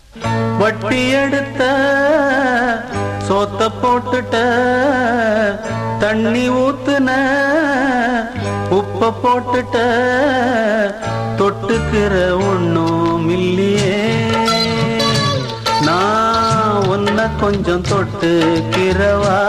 வட்டி எடுத்த சோத்த போட்டுட்ட தண்ணி ஊத்துன உப்ப போட்டுட்ட தொட்டுக்கிற ஒண்ணும் இல்லையே நான் உன்னை கொஞ்சம் தொட்டுக்கிறவா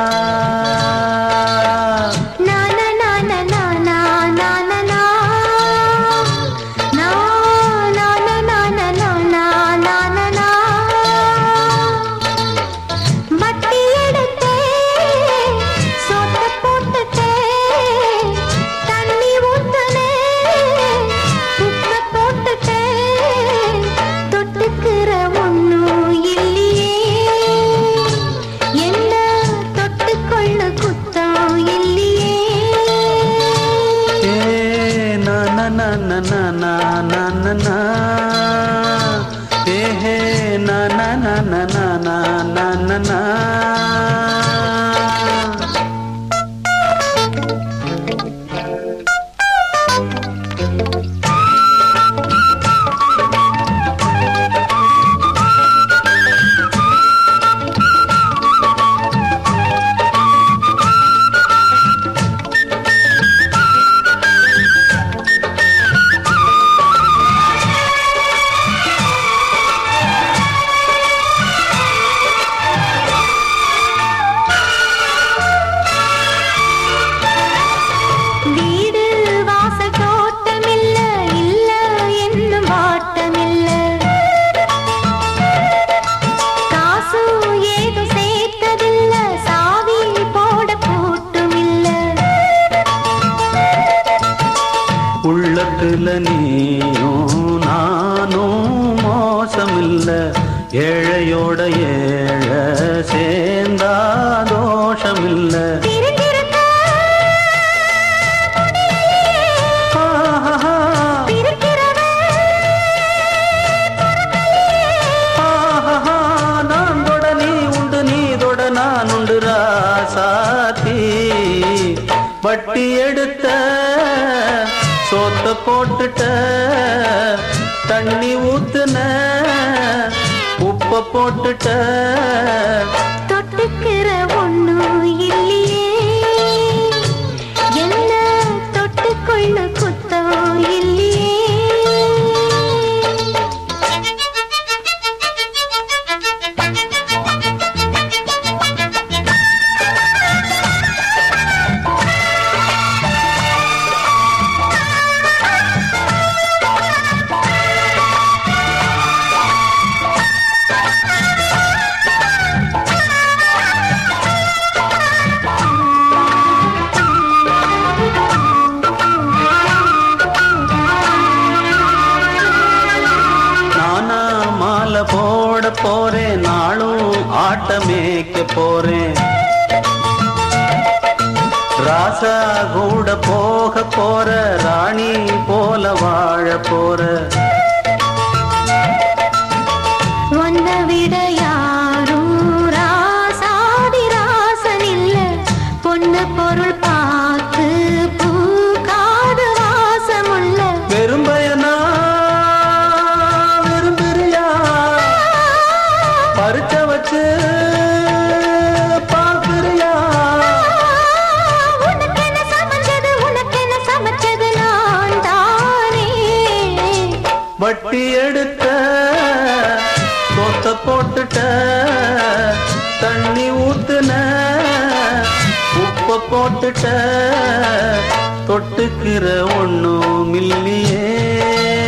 தொட்டுக்கிற ஒண்ணும் இல்லையே என்ன தொட்டுக்கொள்ள குத்தம் இல்லையே ஏ நா நா நா நா நா நா நா நா நா. ஏ ஹே நா நா நா நா நா நா நா நா நா. வீடு வாசல் தோட்டமில்ல இல்ல என்னும் வாட்டமில்ல காசு ஏதும் சேர்த்ததில்ல சாவி போட கூட்டுமில்ல உள்ளத்துல நீயும் நானும் மோசமில்ல ஏழையோட ஏழை சேர்ந்தா தோஷமில்ல பிரிந்திருக்க ஆஹா, பிரிக்கிறவன் ஆஹா, நான் தொட நீ உண்டு நீ தொட நான் உண்டு ராசாத்தி வட்டி எடுத்த சோத்த போட்டுட்ட தண்ணி ஊத்துன உப்ப போட்டுட்ட தொட்டுக்கிற ஒண்ணும் இல்லையே என்ன தொட்டுக்கொள்ள குத்தம் இல்லையே நானா மாலை போட போறேன் நாளும் ஆட்டமேக்க போறேன் ராசா கூட போக போற ராணி போல வாழ போற உன்னை விட யாரும் ராசாதி ராசன் இல்ல பொண்ணு பொருள் பார்த்து பூக்காது வாசமுள்ள வெறும்பயனா விரும்புறியா பறிச்ச வச்சு பார்க்கிறியா உனக்கென்ன சமைச்சது உனக்கென்ன சமைச்சது நான் தானே வட்டி எடுத்த சொத்த போட்டுட்ட தண்ணி ஊத்துன உப்ப போட்டுட்ட தொட்டுக்கிற ஒண்ணும் இல்லையே